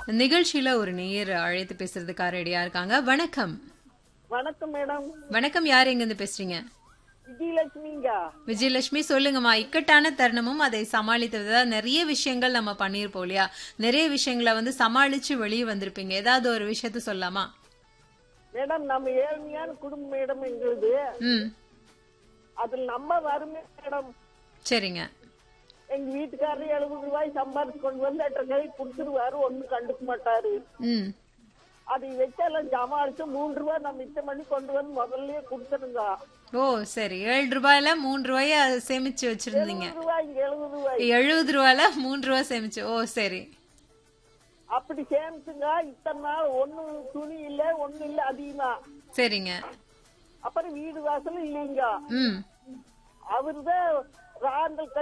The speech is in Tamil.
நிகழ்ச்சியில ஒரு நேயர் அழைத்து பேசுறதுக்காக ரெடியா இருக்காங்க வணக்கம் வணக்கம் மேடம் வணக்கம் யார் எங்க இருந்து பேசுறீங்க விஜயலட்சுமிங்க விஜயலட்சுமி சொல்லுங்கம்மா இக்கட்டான தருணமும் அதை சமாளித்ததா நிறைய விஷயங்கள் நம்ம பண்ணியிருப்போம் இல்லையா நிறைய விஷயங்களை வந்து சமாளிச்சு வெளியே வந்திருப்பீங்க ஏதாவது ஒரு விஷயத்த சொல்லலாமா மேடம் நம்ம ஏழ்மையான குடும்பம் மேடம் எங்களுது ம் அதுல நம்ம வறுமை மேடம் சரிங்க எங்க வீட்டுக்காரர் எழுபது ரூபாய் சம்பாதிச்சு கொண்டு வந்து எட்ட கை கொடுத்துருவாரு ஒண்ணும் கண்டுக்க மாட்டாரு ம் அதை வச்செல்லாம் சமாளிச்சு மூன்று ரூபாய் நம்ம மிச்சம் பண்ணி கொண்டு வந்து முதல்லயே கொடுத்துருங்க ஓ சரி ஏழு ரூபாயில மூணு ரூபாய சேமிச்சு வச்சிருந்தீங்க எழுபது ரூபாய் இங்க எழுபது ரூபாய் எழுபது ரூபாயில மூணு ரூபா சேமிச்சு ஓ சரி அப்படி சேமிச்சுங்க இத்தனை நாள் ஒண்ணும் துணி இல்ல ஒண்ணும் இல்ல அதிகமா சரிங்க அப்புறம் வீடு வாசலும் இல்லைங்க ம் அவருதான் ராந்தல்